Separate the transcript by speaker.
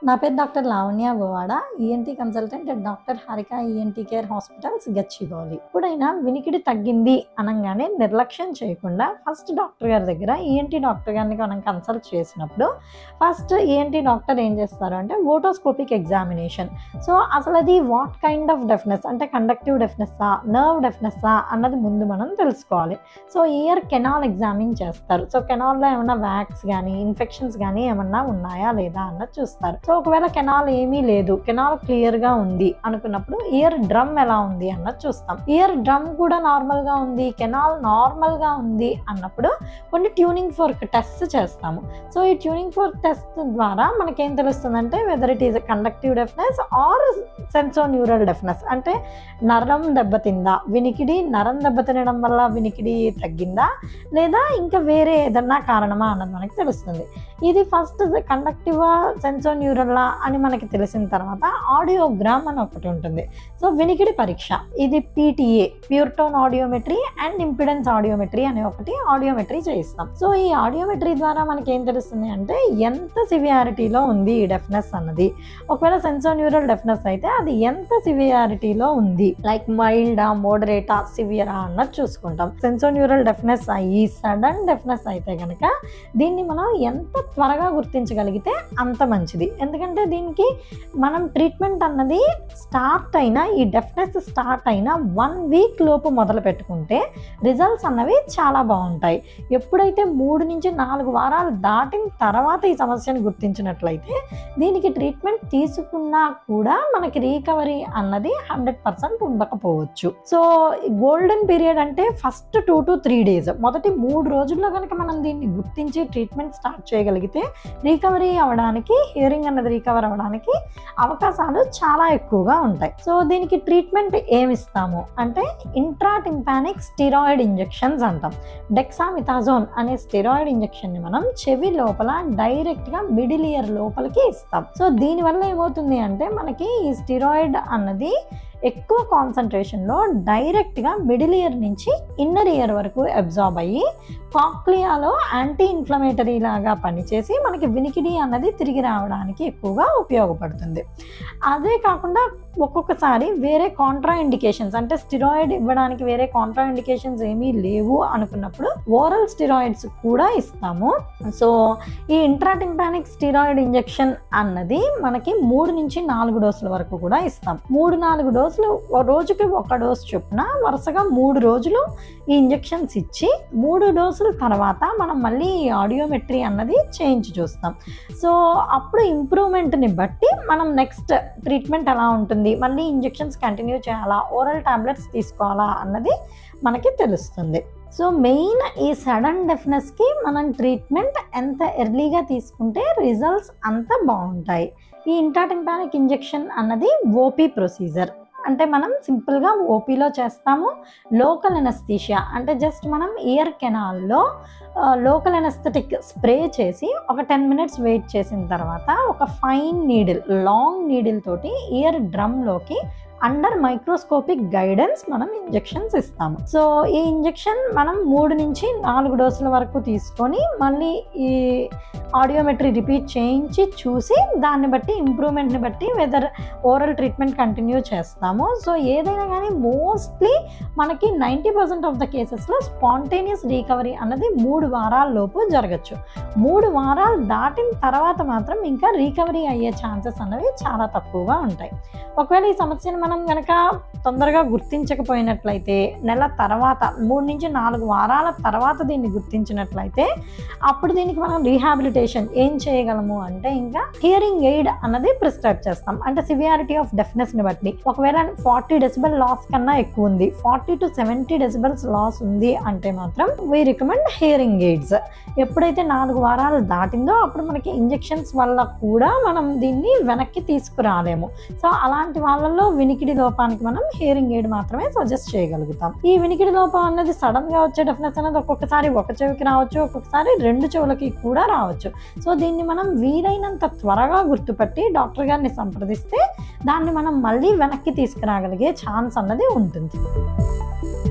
Speaker 1: నా పేరు doctor Lavanya Govada ENT consultant at doctor Harika ENT care hospitals Gachibowli ఇప్పుడైనా వినికిడి తగ్గింది అనగానే నిర్లక్ష్యం చేయకుండా ఫస్ట్ డాక్టర్ గారి దగ్గర ఈఎన్టీ డాక్టర్ గారిని మనం కన్సల్ట్ చేసినప్పుడు ఫస్ట్ ఈఎన్టీ డాక్టర్ ఏం చేస్తారు అంటే ఓటోస్కోపిక్ ఎగ్జామినేషన్ సో అసలు అది వాట్ కైండ్ ఆఫ్ డెఫ్నెస్ అంటే కండక్టివ్ డెఫ్నెస్సా నర్వ్ డెఫ్నెస్సా అన్నది ముందు మనం తెలుసుకోవాలి సో ఇయర్ కెనాల్ ఎగ్జామిన్ చేస్తారు సో కెనాల్లో ఏమైనా వ్యాక్స్ కానీ ఇన్ఫెక్షన్స్ కానీ ఏమన్నా ఉన్నాయా లేదా అన్నది చూస్తారు సో ఒకవేళ కెనాల్ ఏమీ లేదు కెనాల్ క్లియర్ గా ఉంది అనుకున్నప్పుడు ఇయర్ డ్రమ్ ఎలా ఉంది అన్నది చూస్తాం ఇయర్ డ్రమ్ కూడా నార్మల్ గా ఉంది కెనాల్ నార్మల్ గా ఉంది అన్నప్పుడు కొన్ని ట్యూనింగ్ ఫోర్క్ టెస్ట్ చేస్తాము సో ఈ ట్యూనింగ్ ఫోర్క్ టెస్ట్ ద్వారా మనకేం తెలుస్తుందంటే whether it is conductive deafness or sensorineural deafness అంటే నరం దెబ్బతిందా వినికిడి నరం దెబ్బతినడం వల్ల వినికిడి తగ్గిందా లేదా ఇంకా వేరే ఏదన్నా కారణమా అన్నది మనకి తెలుస్తుంది ఇది ఫస్ట్ కండక్టివా సెన్సో న్యూరల్లా అని మనకి తెలిసిన తర్వాత ఆడియోగ్రామ్ అని ఒకటి ఉంటుంది సో వినికిడి పరీక్ష ఇది PTA pure tone audiometry and impedance audiometry అనే ఒకటి ఆడియోమెట్రీ చేయిస్తాం సో ఈ ఆడియోమెట్రీ ద్వారా మనకి ఏం తెలుస్తుంది అంటే ఎంత సివియారిటీలో ఉంది ఈ డెఫ్నెస్ అన్నది ఒకవేళ సెన్సో న్యూరల్ డెఫ్నెస్ అయితే అది ఎంత సివియారిటీలో ఉంది లైక్ మైల్డా మోడరేటా సివియరా అన్నది చూసుకుంటాం సెన్సో న్యూరల్ డెఫ్నెస్ అయ్యి సడన్ డెఫ్నెస్ అయితే కనుక దీన్ని మనం ఎంత త్వరగా గుర్తించగలిగితే అంత మంచిది ఎందుకంటే దీనికి మనం ట్రీట్మెంట్ అన్నది స్టార్ట్ అయిన ఈ డెఫ్నెస్ స్టార్ట్ అయిన వన్ వీక్ లోపు మొదలు పెట్టుకుంటే రిజల్ట్స్ అన్నవి చాలా బాగుంటాయి ఎప్పుడైతే మూడు నుంచి నాలుగు వారాలు దాటిన తర్వాత ఈ సమస్యను గుర్తించినట్లయితే దీనికి ట్రీట్మెంట్ తీసుకున్నా కూడా మనకి రీకవరీ అన్నది హండ్రెడ్ పర్సెంట్ ఉండకపోవచ్చు సో గోల్డెన్ పీరియడ్ అంటే first two to three days మొదటి మూడు రోజుల్లో కనుక మనం దీన్ని గుర్తించి ట్రీట్మెంట్ స్టార్ట్ చేయగలిగితే రికవరీ అవ్వడానికి హియరింగ్ అన్నది రికవర్ అవ్వడానికి అవకాశాలు చాలా ఎక్కువగా ఉంటాయి సో దీనికి ట్రీట్మెంట్ ఏమిస్తాము అంటే ఇంట్రాటింపానిక్ స్టిరాయిడ్ ఇంజెక్షన్స్ అంటాం డెక్సామిథాజోన్ అనే స్టెరాయిడ్ ఇంజెక్షన్ని మనం చెవి లోపల డైరెక్ట్గా మిడిల్ ఇయర్ లోపలికి ఇస్తాం సో దీనివల్ల ఏమవుతుంది అంటే మనకి ఈ స్టిరాయిడ్ అన్నది ఎక్కువ కాన్సన్ట్రేషన్లో డైరెక్ట్గా మిడిల్ ఇయర్ నుంచి ఇన్నర్ ఇయర్ వరకు అబ్జార్బ్ అయ్యి కాక్లియాలో యాంటీ ఇన్ఫ్లమేటరీ లాగా పనిచేసి మనకి వినికిడి అన్నది తిరిగి రావడానికి ఎక్కువగా ఉపయోగపడుతుంది అదే కాకుండా ఒక్కొక్కసారి వేరే కాంట్రా ఇండికేషన్స్ అంటే స్టిరాయిడ్ ఇవ్వడానికి వేరే కాంట్రా ఇండికేషన్స్ ఏమీ లేవు అనుకున్నప్పుడు ఓరల్ స్టిరాయిడ్స్ కూడా ఇస్తాము సో ఈ ఇంట్రాటింపానిక్ స్టిరాయిడ్ ఇంజెక్షన్ అన్నది మనకి మూడు నుంచి నాలుగు డోసుల వరకు కూడా ఇస్తాం మూడు నాలుగు డోసులు ఓ రోజుకి ఒక డోసు చొప్పున వరుసగా మూడు రోజులు ఈ ఇంజెక్షన్స్ ఇచ్చి మూడు డోసుల తర్వాత మనం మళ్ళీ ఈ ఆడియోమెట్రీ అన్నది చేయించి చూస్తాం సో అప్పుడు ఇంప్రూవ్మెంట్ని బట్టి మనం నెక్స్ట్ ట్రీట్మెంట్ ఎలా ఉంటుంది మళ్ళీ ఇంజెక్షన్స్ కంటిన్యూ చేయాలా ఓరల్ టాబ్లెట్స్ తీసుకోవాలా అన్నది మనకి తెలుస్తుంది సో మెయిన్ ఈ సడన్ డెఫ్నెస్కి మనం ట్రీట్మెంట్ ఎంత ఎర్లీగా తీసుకుంటే రిజల్ట్స్ అంత బాగుంటాయి ఈ ఇంటాటింపానిక్ ఇంజెక్షన్ అన్నది ఓపీ ప్రొసీజర్ అంటే మనం సింపుల్గా ఓపీలో చేస్తాము లోకల్ ఎనస్థీషియా అంటే జస్ట్ మనం ఇయర్ కెనాల్లో లోకల్ ఎనస్థెటిక్ స్ప్రే చేసి ఒక టెన్ మినిట్స్ వెయిట్ చేసిన తర్వాత ఒక ఫైన్ నీడిల్ లాంగ్ నీడిల్ తోటి ఇయర్ డ్రమ్లోకి అండర్ మైక్రోస్కోపిక్ గైడెన్స్ మనం ఇంజెక్షన్స్ ఇస్తాము సో ఈ ఇంజెక్షన్ మనం మూడు నుంచి నాలుగు డోసుల వరకు తీసుకొని మళ్ళీ ఈ ఆడియోమెట్రీ రిపీట్ చేయించి చూసి దాన్ని బట్టి ఇంప్రూవ్మెంట్ని బట్టి వెదర్ ఓరల్ ట్రీట్మెంట్ కంటిన్యూ చేస్తాము సో ఏదైనా కానీ మోస్ట్లీ మనకి నైంటీ పర్సెంట్ ఆఫ్ ద కేసెస్లో స్పాంటేనియస్ రీకవరీ అన్నది మూడు వారాల లోపు జరగచ్చు మూడు వారాలు దాటిన తర్వాత మాత్రం ఇంకా రీకవరీ అయ్యే ఛాన్సెస్ అనేవి చాలా తక్కువగా ఉంటాయి ఒకవేళ ఈ సమస్యను మనం కనుక తొందరగా గుర్తించకపోయినట్లయితే నెల తర్వాత మూడు నుంచి నాలుగు వారాల తర్వాత దీన్ని గుర్తించినట్లయితే అప్పుడు దీనికి మనం రీహాబిలిటేషన్ ఏం చేయగలము అంటే ఇంకా హియరింగ్ ఎయిడ్ అన్నది ప్రిస్క్రైబ్ చేస్తాం అంటే సివియారిటీ ఆఫ్ డెఫ్నెస్ని బట్టి ఒకవేళ ఫార్టీ డెసిబల్ లాస్ కన్నా ఎక్కువ ఉంది forty to seventy decibels loss ఉంది అంటే మాత్రం వీ రికమెండ్ హియరింగ్ ఎయిడ్స్ ఎప్పుడైతే నాలుగు వారాలు దాటిందో అప్పుడు మనకి ఇంజెక్షన్స్ వల్ల కూడా మనం దీన్ని వెనక్కి తీసుకురాలేము సో అలాంటి వాళ్ళల్లో వినికిడి లోపానికి మనం హియరింగ్ ఎయిడ్ మాత్రమే సజెస్ట్ చేయగలుగుతాం ఈ వినికిడి లోపం అనేది సడన్ గా వచ్చే డెఫ్నెస్ అనేది ఒక్కొక్కసారి ఒక చెవికి రావచ్చు ఒక్కొక్కసారి రెండు చెవులకి కూడా రావచ్చు సో దీన్ని మనం వీలైనంత త్వరగా గుర్తుపట్టి డాక్టర్ గారిని సంప్రదిస్తే దాన్ని మనం మళ్ళీ వెనక్కి తీసుకురాగలిగే ఛాన్స్ అన్నది ఉంటుంది